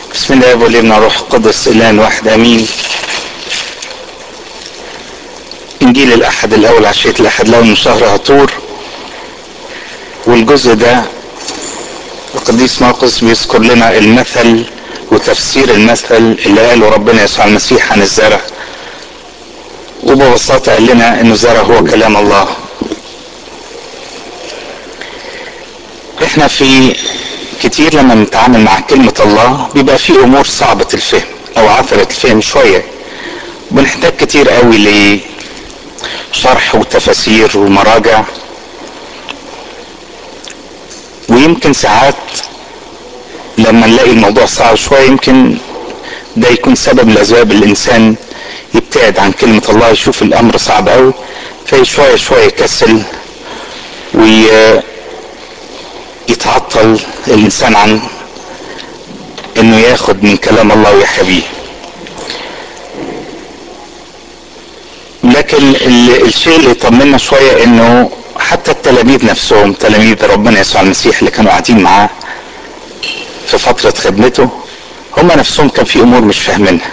بسم الله والابن روح القدس اله واحد امين انجيل الاحد الاول عشيه الاحد الاول من شهر هطور والجزء ده القديس مرقس بيذكر لنا المثل وتفسير المثل اللي قاله ربنا يسوع المسيح عن الزرع وببساطة قال لنا ان الزرع هو كلام الله احنا في كتير لما بنتعامل مع كلمة الله بيبقى في امور صعبة الفهم او عثرة الفهم شوية بنحتاج كتير قوي لشرح وتفاسير ومراجع ويمكن ساعات لما نلاقي الموضوع صعب شوية يمكن ده يكون سبب من الاسباب الانسان يبتعد عن كلمة الله يشوف الامر صعب قوي في شوية شوية يكسل ويتعطل الانسان عن انه ياخد من كلام الله ويحيا بيه لكن الشيء اللي يطمنا شوية انه حتى التلاميذ نفسهم تلاميذ ربنا يسوع المسيح اللي كانوا قاعدين معاه في فترة خدمته هم نفسهم كان في امور مش فاهمينها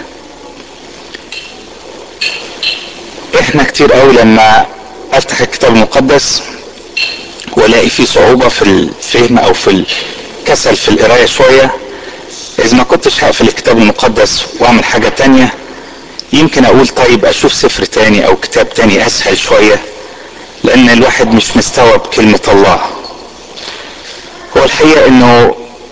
احنا كتير قوي لما افتح الكتاب المقدس والاقي فيه صعوبة في الفهم او في الكسل في القراية شوية اذا ما كنتش هقفل الكتاب المقدس واعمل حاجة تانية يمكن اقول طيب اشوف سفر تاني او كتاب تاني اسهل شوية لان الواحد مش مستوعب كلمة الله هو الحقيقة انه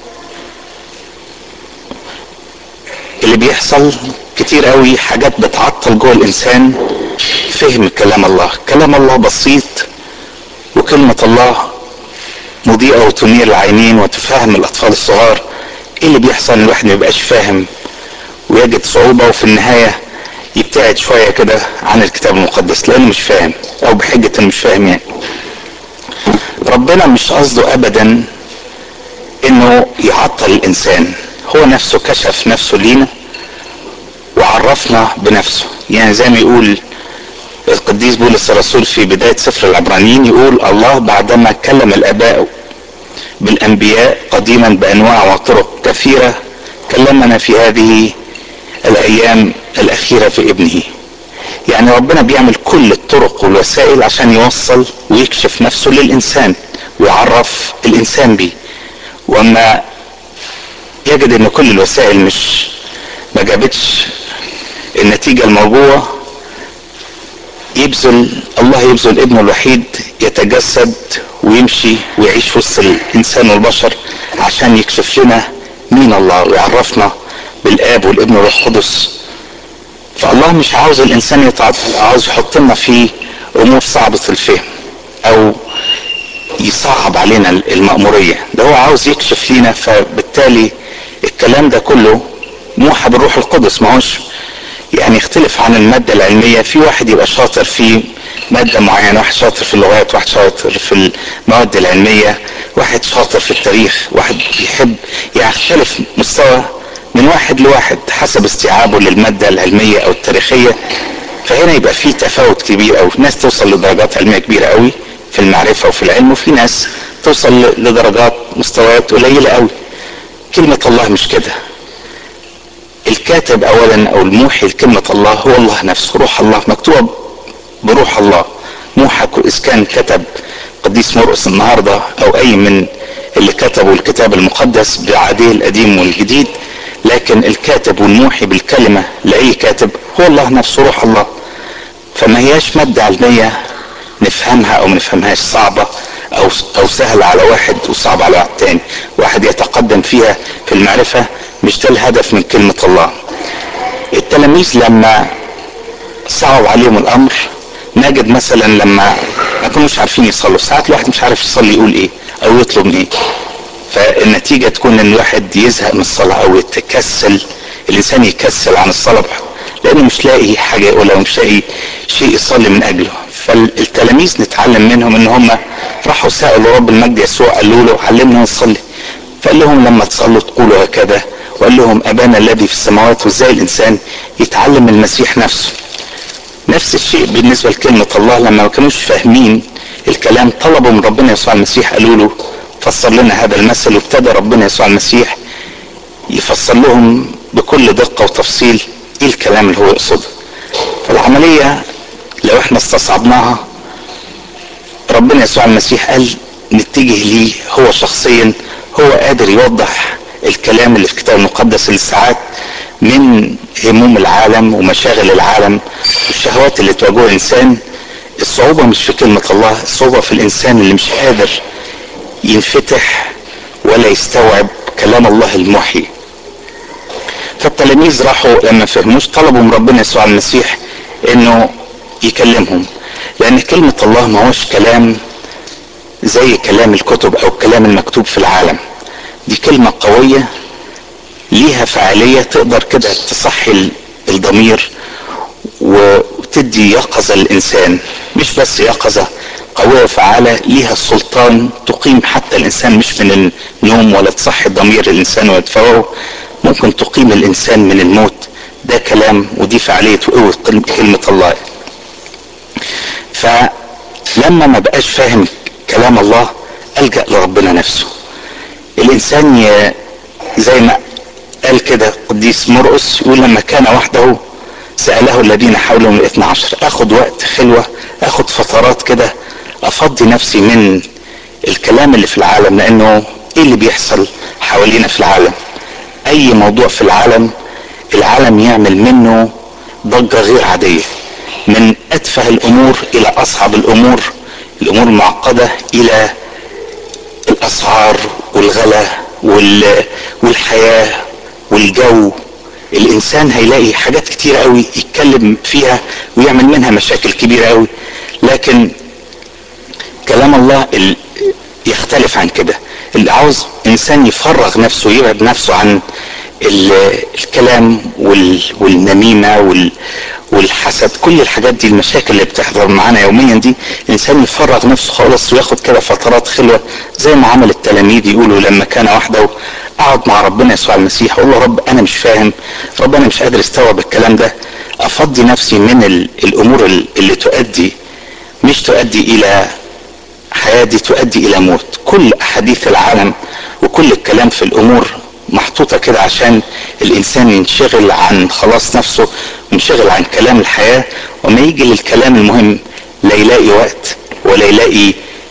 اللي بيحصل كتير قوي حاجات بتعطل جوه الانسان فهم كلام الله كلام الله بسيط وكلمة الله مضيئة وتنير العينين وتفهم الاطفال الصغار ايه اللي بيحصل ان الواحد ما يبقاش فاهم ويجد صعوبة وفي النهاية يبتعد شوية كده عن الكتاب المقدس لانه مش فاهم او بحجة انه مش فاهم يعني ربنا مش قصده ابدا انه يعطل الانسان هو نفسه كشف نفسه لينا وعرفنا بنفسه يعني زي ما يقول القديس بولس الرسول في بداية سفر العبرانيين يقول الله بعدما كلم الآباء بالأنبياء قديما بأنواع وطرق كثيرة كلمنا في هذه الأيام الأخيرة في ابنه يعني ربنا بيعمل كل الطرق والوسائل عشان يوصل ويكشف نفسه للإنسان ويعرف الإنسان بيه وأما يجد ان كل الوسائل مش ما جابتش النتيجة المرجوة يبذل الله يبذل ابنه الوحيد يتجسد ويمشي ويعيش في وسط الانسان والبشر عشان يكشف لنا مين الله ويعرفنا بالاب والابن والروح القدس فالله مش عاوز الانسان يتعطل عاوز يحط لنا في امور صعبة الفهم او يصعب علينا المأمورية ده هو عاوز يكشف لينا فبالتالي الكلام ده كله موحى بالروح القدس ما هوش يعني يختلف عن المادة العلمية في واحد يبقى شاطر في مادة معينة واحد شاطر في اللغات واحد شاطر في المواد العلمية واحد شاطر في التاريخ واحد بيحب يختلف مستوى من واحد لواحد حسب استيعابه للمادة العلمية او التاريخية فهنا يبقى في تفاوت كبير او ناس توصل لدرجات علمية كبيرة قوي في المعرفة وفي العلم وفي ناس توصل لدرجات مستويات قليلة قوي كلمة الله مش كده الكاتب اولا او الموحي لكلمة الله هو الله نفسه روح الله مكتوب بروح الله موحى اذا كان كتب قديس مرقس النهاردة او اي من اللي كتبوا الكتاب المقدس بعاديه القديم والجديد لكن الكاتب والموحي بالكلمة لاي كاتب هو الله نفسه روح الله فما هياش مادة علمية نفهمها او ما نفهمهاش صعبة او او سهل على واحد وصعب على واحد تاني واحد يتقدم فيها في المعرفة مش ده الهدف من كلمة الله التلاميذ لما صعب عليهم الامر نجد مثلا لما ما كانوش عارفين يصلوا ساعات الواحد مش عارف يصلي يقول ايه او يطلب ايه فالنتيجة تكون ان الواحد يزهق من الصلاة او يتكسل الانسان يكسل عن الصلاة لانه مش لاقي حاجة يقولها ومش لاقي شيء يصلي من اجله فالتلاميذ نتعلم منهم ان هم راحوا سألوا رب المجد يسوع قالوا له علمنا نصلي فقال لهم لما تصلوا تقولوا هكذا وقال لهم ابانا الذي في السماوات وازاي الانسان يتعلم المسيح نفسه نفس الشيء بالنسبة لكلمة الله لما ما كانوش فاهمين الكلام طلبوا من ربنا يسوع المسيح قالوا له فسر لنا هذا المثل وابتدى ربنا يسوع المسيح يفسر لهم بكل دقة وتفصيل ايه الكلام اللي هو يقصده فالعملية لو احنا استصعبناها ربنا يسوع المسيح قال نتجه ليه هو شخصيا هو قادر يوضح الكلام اللي في الكتاب المقدس اللي ساعات من هموم العالم ومشاغل العالم والشهوات اللي تواجهها الانسان الصعوبة مش في كلمة الله الصعوبة في الانسان اللي مش قادر ينفتح ولا يستوعب كلام الله المحيي فالتلاميذ راحوا لما فهموش طلبوا من ربنا يسوع المسيح انه يكلمهم لان كلمة الله ما هوش كلام زي كلام الكتب او الكلام المكتوب في العالم دي كلمة قوية ليها فعالية تقدر كده تصحي الضمير وتدي يقظة للإنسان مش بس يقظة قوية وفعالة ليها السلطان تقيم حتى الإنسان مش من النوم ولا تصحي ضمير الإنسان ويدفعه ممكن تقيم الإنسان من الموت ده كلام ودي فعالية وقوة كلمة الله فلما ما بقاش فاهم كلام الله ألجأ لربنا نفسه الإنسان ي... زي ما قال كده قديس مرقس يقول لما كان وحده سأله الذين حوله من الاثنى عشر اخد وقت خلوة اخد فترات كده افضي نفسي من الكلام اللي في العالم لانه ايه اللي بيحصل حوالينا في العالم اي موضوع في العالم العالم يعمل منه ضجة غير عادية من اتفه الامور الى اصعب الامور الامور المعقدة الى الاسعار والغلا والحياة والجو الانسان هيلاقي حاجات كتير قوي يتكلم فيها ويعمل منها مشاكل كبيرة قوي لكن كلام الله يختلف عن كده اللي عاوز انسان يفرغ نفسه يبعد نفسه عن الكلام والنميمة والحسد كل الحاجات دي المشاكل اللي بتحضر معانا يوميا دي الانسان يفرغ نفسه خالص وياخد كده فترات خلوة زي ما عمل التلاميذ يقولوا لما كان وحده اقعد مع ربنا يسوع المسيح اقول له رب انا مش فاهم رب انا مش قادر استوعب الكلام ده افضي نفسي من الامور اللي تؤدي مش تؤدي الى حياة دي تؤدي الى موت كل احاديث العالم وكل الكلام في الامور محطوطة كده عشان الانسان ينشغل عن خلاص نفسه وينشغل عن كلام الحياة وما يجي للكلام المهم لا يلاقي وقت ولا يلاقي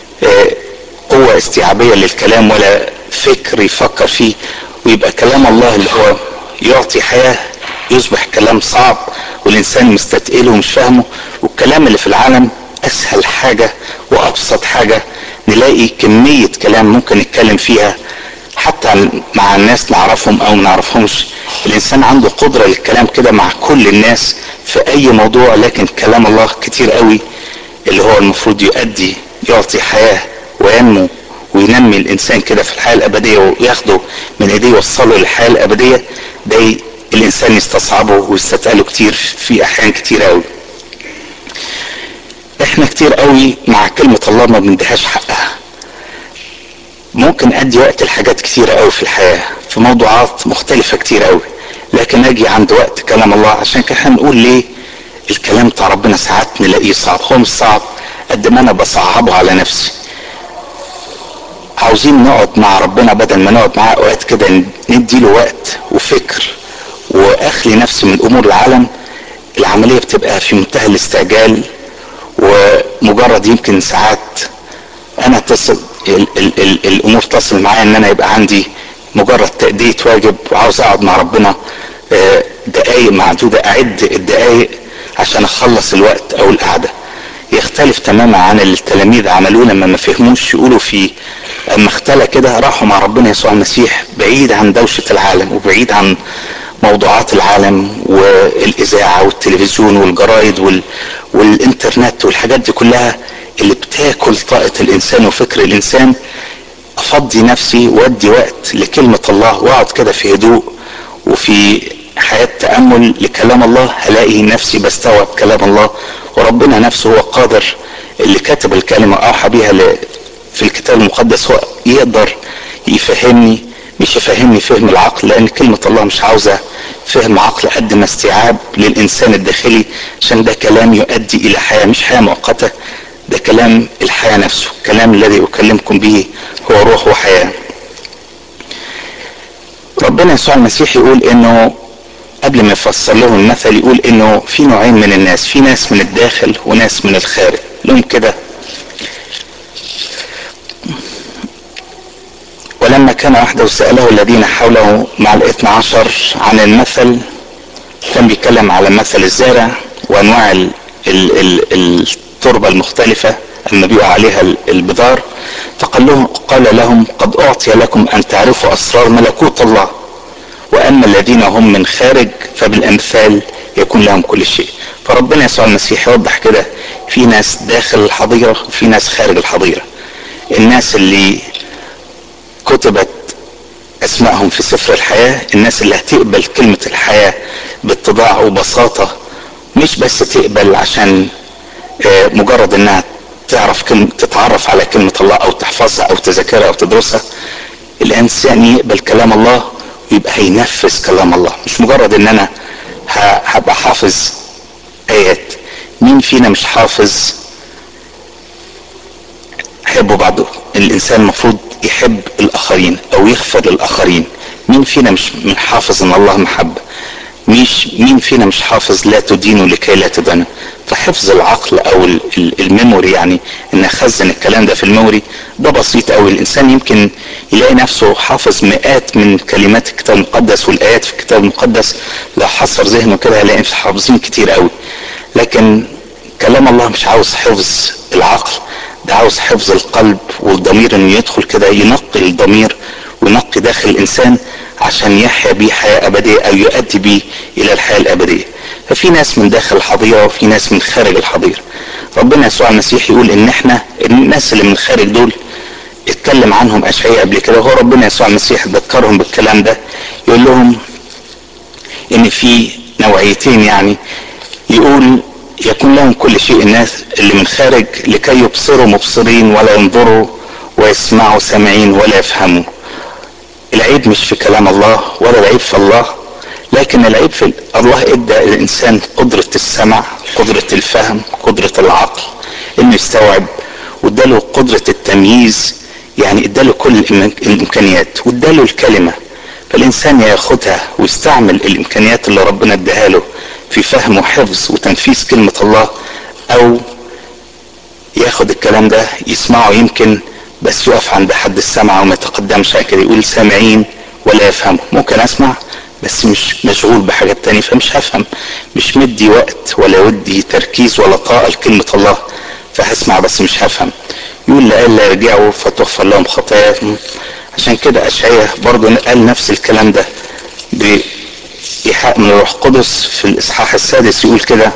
قوة استيعابية للكلام ولا فكر يفكر فيه ويبقى كلام الله اللي هو يعطي حياة يصبح كلام صعب والإنسان مستتقله ومش فاهمه والكلام اللي في العالم أسهل حاجة وأبسط حاجة نلاقي كمية كلام ممكن نتكلم فيها حتى مع الناس نعرفهم أو نعرفهمش الإنسان عنده قدرة للكلام كده مع كل الناس في أي موضوع لكن كلام الله كتير قوي اللي هو المفروض يؤدي يعطي حياة وينمو وينمي الانسان كده في الحياه الابديه وياخده من ايديه يوصله للحياه الابديه ده الانسان يستصعبه ويستثقله كتير في احيان كتير قوي احنا كتير قوي مع كلمه الله ما بنديهاش حقها ممكن ادي وقت لحاجات كتيره قوي في الحياه في موضوعات مختلفه كتير قوي لكن اجي عند وقت كلام الله عشان كده احنا نقول ليه الكلام بتاع ربنا ساعات نلاقيه صعب هو مش صعب قد ما انا بصعبه على نفسي عاوزين نقعد مع ربنا بدل ما نقعد معاه اوقات كده نديله وقت وفكر واخلي نفسي من امور العالم العمليه بتبقى في منتهى الاستعجال ومجرد يمكن ساعات انا تصل ال ال ال الامور تصل معايا ان انا يبقى عندي مجرد تأدية واجب وعاوز اقعد مع ربنا دقايق معدودة اعد الدقايق عشان اخلص الوقت او القعدة يختلف تماما عن التلاميذ عملوه لما ما فهموش يقولوا في اما اختلى كده راحوا مع ربنا يسوع المسيح بعيد عن دوشة العالم وبعيد عن موضوعات العالم والاذاعة والتلفزيون والجرايد وال... والانترنت والحاجات دي كلها اللي بتاكل طاقة الانسان وفكر الانسان افضي نفسي وادي وقت لكلمة الله واقعد كده في هدوء وفي حياة تأمل لكلام الله هلاقي نفسي بستوعب كلام الله وربنا نفسه هو قادر اللي كتب الكلمة أوحى بيها في الكتاب المقدس هو يقدر يفهمني مش يفهمني فهم العقل لأن كلمة الله مش عاوزة فهم عقل قد ما استيعاب للإنسان الداخلي عشان ده كلام يؤدي إلى حياة مش حياة مؤقتة ده كلام الحياة نفسه الكلام الذي أكلمكم به هو روح وحياة ربنا يسوع المسيح يقول انه قبل ما يفسر لهم المثل يقول انه في نوعين من الناس في ناس من الداخل وناس من الخارج لهم كده ولما كان وحده سأله الذين حوله مع الاثنى عشر عن المثل كان بيتكلم على مثل الزارع وانواع ال ال ال التربة المختلفة لما بيقع عليها البذار فقال لهم قال لهم قد اعطي لكم ان تعرفوا اسرار ملكوت الله واما الذين هم من خارج فبالامثال يكون لهم كل شيء فربنا يسوع المسيح يوضح كده في ناس داخل الحظيره وفي ناس خارج الحظيره الناس اللي كتبت اسمائهم في سفر الحياه الناس اللي هتقبل كلمه الحياه باتضاع وبساطه مش بس تقبل عشان مجرد انها تعرف كلمة تتعرف على كلمة الله او تحفظها او تذاكرها او تدرسها الانسان يقبل كلام الله ويبقى هينفذ كلام الله مش مجرد ان انا هبقى حافظ ايات مين فينا مش حافظ حبوا بعضه الانسان المفروض يحب الاخرين او يغفر للاخرين مين فينا مش من حافظ ان الله محبه مش مين فينا مش حافظ لا تدينوا لكي لا تدانوا فحفظ العقل او الميموري يعني ان اخزن الكلام ده في الميموري ده بسيط قوي الانسان يمكن يلاقي نفسه حافظ مئات من كلمات الكتاب المقدس والايات في الكتاب المقدس لو حصر ذهنه كده هيلاقي حافظين كتير قوي لكن كلام الله مش عاوز حفظ العقل ده عاوز حفظ القلب والضمير انه يدخل كده ينقي الضمير وينقي داخل الانسان عشان يحيا بيه حياة أبدية أو يؤدي بيه إلى الحياة الأبدية ففي ناس من داخل الحظيرة وفي ناس من خارج الحظيرة ربنا يسوع المسيح يقول إن إحنا الناس اللي من الخارج دول اتكلم عنهم أشعياء قبل كده هو ربنا يسوع المسيح ذكرهم بالكلام ده يقول لهم إن في نوعيتين يعني يقول يكون لهم كل شيء الناس اللي من خارج لكي يبصروا مبصرين ولا ينظروا ويسمعوا سامعين ولا يفهموا العيب مش في كلام الله ولا العيب في الله لكن العيب في الله ادى الانسان قدرة السمع قدرة الفهم قدرة العقل انه يستوعب واداله قدرة التمييز يعني اداله كل الامكانيات واداله الكلمة فالانسان ياخدها ويستعمل الامكانيات اللي ربنا اداها له في فهم وحفظ وتنفيذ كلمة الله او ياخد الكلام ده يسمعه يمكن بس يقف عند حد السمع وما يتقدمش كده يقول سامعين ولا يفهموا ممكن اسمع بس مش مشغول بحاجات تانية فمش هفهم مش مدي وقت ولا ودي تركيز ولا طاقة لكلمة الله فهسمع بس مش هفهم يقول لألا يرجعوا فتغفر لهم خطاياهم عشان كده أشعية برضه قال نفس الكلام ده بإيحاء من الروح القدس في الإصحاح السادس يقول كده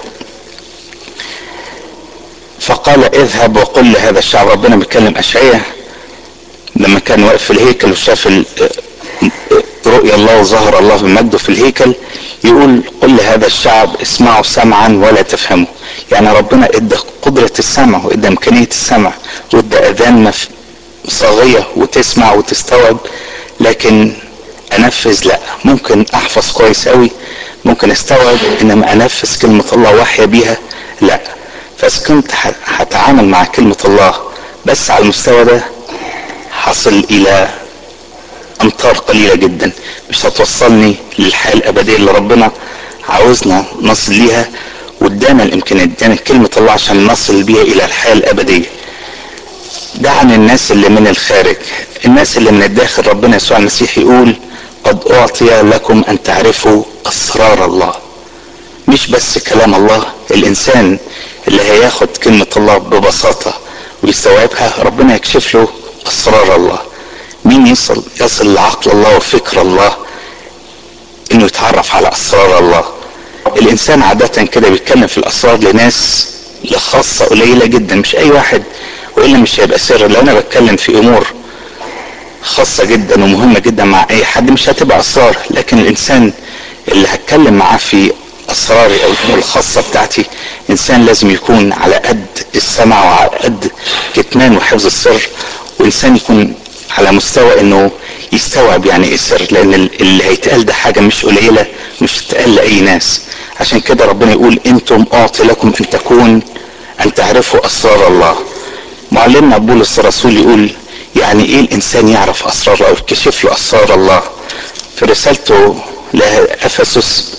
فقال اذهب وقل لهذا الشعب ربنا بيتكلم اشعياء لما كان واقف في الهيكل وشاف رؤيا الله وظهر الله بمجده في الهيكل يقول قل لهذا الشعب اسمعوا سمعا ولا تفهموا يعني ربنا ادى قدرة السمع وادى امكانية السمع وادى اذان صاغية وتسمع وتستوعب لكن انفذ لا ممكن احفظ كويس قوي ممكن استوعب انما انفذ كلمة الله واحيا بيها لا فاذا كنت هتعامل مع كلمة الله بس على المستوى ده حصل الى امتار قليلة جدا مش هتوصلني للحياة الابدية اللي ربنا عاوزنا نصل ليها وادانا الامكانيات ادانا كلمة الله عشان نصل بيها الى الحياة الابدية ده عن الناس اللي من الخارج الناس اللي من الداخل ربنا يسوع المسيح يقول قد اعطي لكم ان تعرفوا اسرار الله مش بس كلام الله الانسان اللي هياخد كلمة الله ببساطة ويستوعبها ربنا يكشف له اسرار الله مين يصل يصل لعقل الله وفكر الله انه يتعرف على اسرار الله الانسان عادة كده بيتكلم في الاسرار لناس خاصة قليلة جدا مش اي واحد والا مش هيبقى سر لو انا بتكلم في امور خاصة جدا ومهمة جدا مع اي حد مش هتبقى اسرار لكن الانسان اللي هتكلم معاه في اسراري او الامور الخاصة بتاعتي انسان لازم يكون على قد السمع وعلى قد كتمان وحفظ السر وانسان يكون على مستوى انه يستوعب يعني ايه السر لان اللي هيتقال ده حاجة مش قليلة مش تتقال لاي ناس عشان كده ربنا يقول انتم اعطي لكم ان تكون ان تعرفوا اسرار الله معلمنا بولس الرسول يقول يعني ايه الانسان يعرف اسرار او يكشف له اسرار الله في رسالته لافسس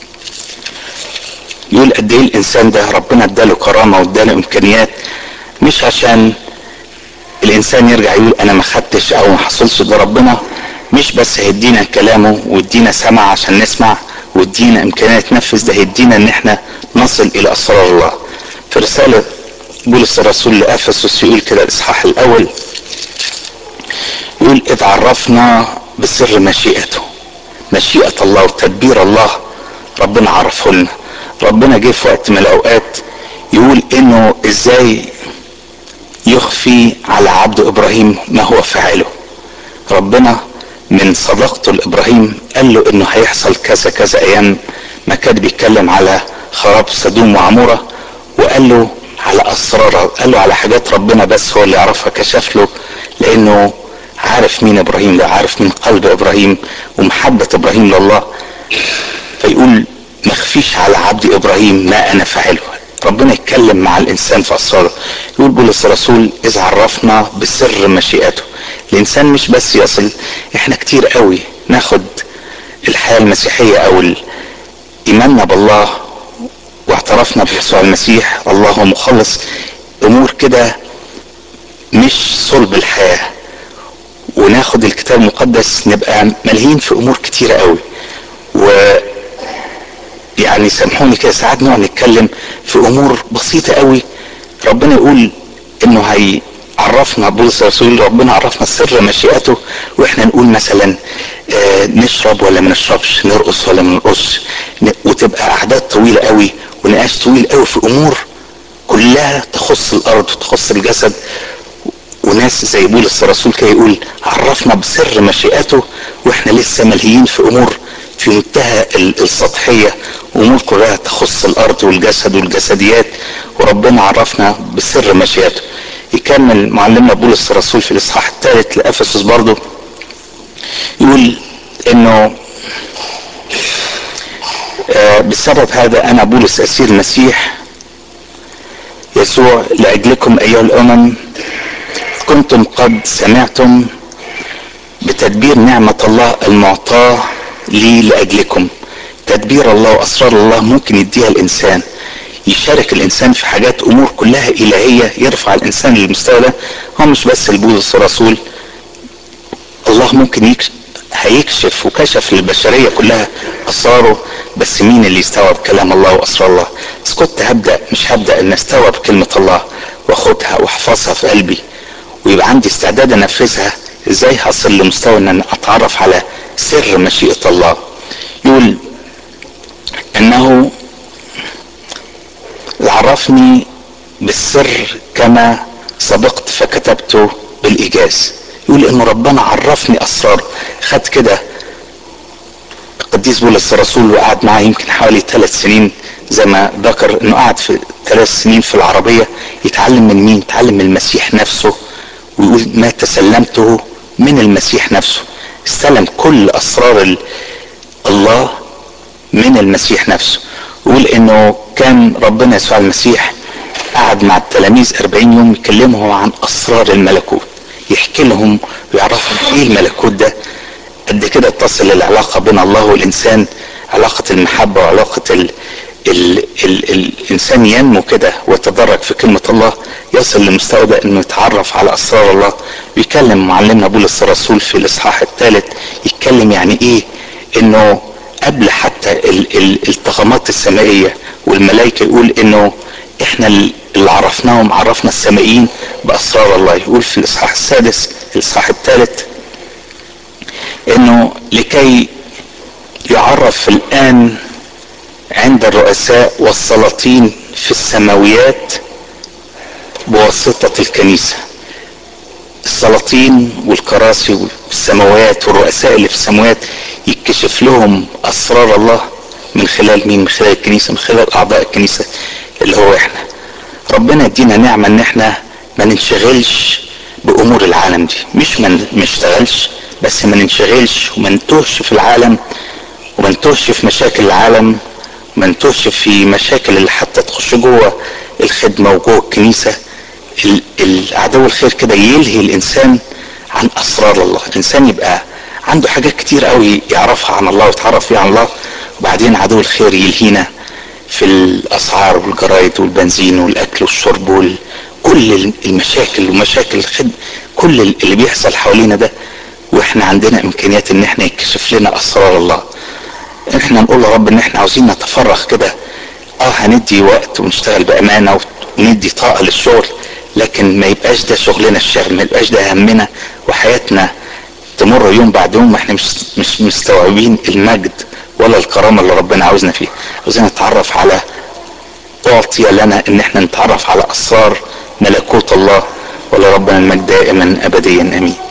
يقول قد ايه الانسان ده ربنا اداله كرامه واداله امكانيات مش عشان الانسان يرجع يقول انا ما خدتش او ما حصلش ده ربنا مش بس هيدينا كلامه ويدينا سمع عشان نسمع ويدينا امكانيه تنفذ ده هيدينا ان احنا نصل الى اسرار الله في رساله بولس الرسول لافسس يقول كده الاصحاح الاول يقول اذ عرفنا بسر مشيئته مشيئه الله وتدبير الله ربنا عرفه لنا ربنا جه في وقت من الاوقات يقول انه ازاي يخفي على عبد ابراهيم ما هو فاعله ربنا من صداقته لابراهيم قال له انه هيحصل كذا كذا ايام ما كان بيتكلم على خراب سدوم وعموره وقال له على اسرار قال له على حاجات ربنا بس هو اللي يعرفها كشف له لانه عارف مين ابراهيم ده عارف من قلب ابراهيم ومحبه ابراهيم لله فيقول ما اخفيش على عبد ابراهيم ما انا فاعله ربنا يتكلم مع الانسان في اسراره يقول بولس الرسول اذ عرفنا بسر مشيئته الانسان مش بس يصل احنا كتير قوي ناخد الحياه المسيحيه او ايماننا بالله واعترفنا بيسوع المسيح الله هو مخلص امور كده مش صلب الحياه وناخد الكتاب المقدس نبقى ملهين في امور كتيره قوي و يعني سامحوني كده ساعات نقعد نتكلم في امور بسيطه قوي ربنا يقول انه هيعرفنا بولس الرسول ربنا عرفنا سر مشيئته واحنا نقول مثلا آه نشرب ولا ما نشربش نرقص ولا ما نرقصش وتبقى اعداد طويله قوي ونقاش طويل قوي في امور كلها تخص الارض وتخص الجسد وناس زي بولس الرسول كده يقول عرفنا بسر مشيئته واحنا لسه ملهيين في امور في منتهى السطحية أمور كلها تخص الأرض والجسد والجسديات وربنا عرفنا بسر مشيئته يكمل معلمنا بولس الرسول في الإصحاح الثالث لأفسس برضه يقول إنه آه بسبب هذا أنا بولس أسير المسيح يسوع لأجلكم أيها الأمم كنتم قد سمعتم بتدبير نعمة الله المعطاه لي لأجلكم تدبير الله وأسرار الله ممكن يديها الإنسان يشارك الإنسان في حاجات أمور كلها إلهية يرفع الإنسان للمستوى ده هو مش بس البولس الرسول الله ممكن يكشف هيكشف وكشف للبشرية كلها أسراره بس مين اللي يستوعب كلام الله وأسرار الله بس كنت هبدأ مش هبدأ أن أستوعب كلمة الله وأخدها وأحفظها في قلبي ويبقى عندي استعداد أنفذها إزاي هصل لمستوى أن أنا أتعرف على سر مشيئة الله يقول انه عرفني بالسر كما سبقت فكتبته بالايجاز يقول ان ربنا عرفني اسرار خد كده القديس بولس الرسول وقعد معاه يمكن حوالي ثلاث سنين زي ما ذكر انه قعد في ثلاث سنين في العربيه يتعلم من مين؟ يتعلم من المسيح نفسه ويقول ما تسلمته من المسيح نفسه استلم كل اسرار الله من المسيح نفسه يقول انه كان ربنا يسوع المسيح قعد مع التلاميذ 40 يوم يكلمهم عن اسرار الملكوت يحكي لهم ويعرفهم ايه الملكوت ده قد كده تصل العلاقه بين الله والانسان علاقه المحبه وعلاقه ال ال ال الانسان ينمو كده ويتدرج في كلمه الله يصل لمستوى ده انه يتعرف على اسرار الله بيكلم معلمنا بولس الرسول في الاصحاح الثالث يتكلم يعني ايه انه قبل حتى ال ال الطغمات السمائيه والملائكه يقول انه احنا اللي عرفناهم عرفنا السمائيين باسرار الله يقول في الاصحاح السادس الاصحاح الثالث انه لكي يعرف الان عند الرؤساء والسلاطين في السماويات بواسطة الكنيسة السلاطين والكراسي والسماوات والرؤساء اللي في السماوات يكشف لهم أسرار الله من خلال مين من خلال الكنيسة من خلال أعضاء الكنيسة اللي هو إحنا ربنا يدينا نعمة إن إحنا ما ننشغلش بأمور العالم دي مش ما نشتغلش بس ما ننشغلش وما نتوهش في العالم وما نتوهش في مشاكل العالم ما نتوهش في مشاكل اللي حتى تخش جوه الخدمة وجوه الكنيسة العدو الخير كده يلهي الإنسان عن أسرار الله الإنسان يبقى عنده حاجات كتير قوي يعرفها عن الله ويتعرف فيها عن الله وبعدين عدو الخير يلهينا في الاسعار والجرايد والبنزين والاكل والشرب وال... كل المشاكل ومشاكل الخد كل اللي بيحصل حوالينا ده واحنا عندنا امكانيات ان احنا يكشف لنا اسرار الله احنا نقول يا رب ان احنا عاوزين نتفرغ كده اه هندي وقت ونشتغل بامانه وندي طاقه للشغل لكن ما يبقاش ده شغلنا الشاغل ما يبقاش ده همنا وحياتنا تمر يوم بعد يوم واحنا مش مش مستوعبين المجد ولا الكرامه اللي ربنا عاوزنا فيه عاوزين نتعرف على اعطي لنا ان احنا نتعرف على اسرار ملكوت الله ولربنا المجد دائما ابديا امين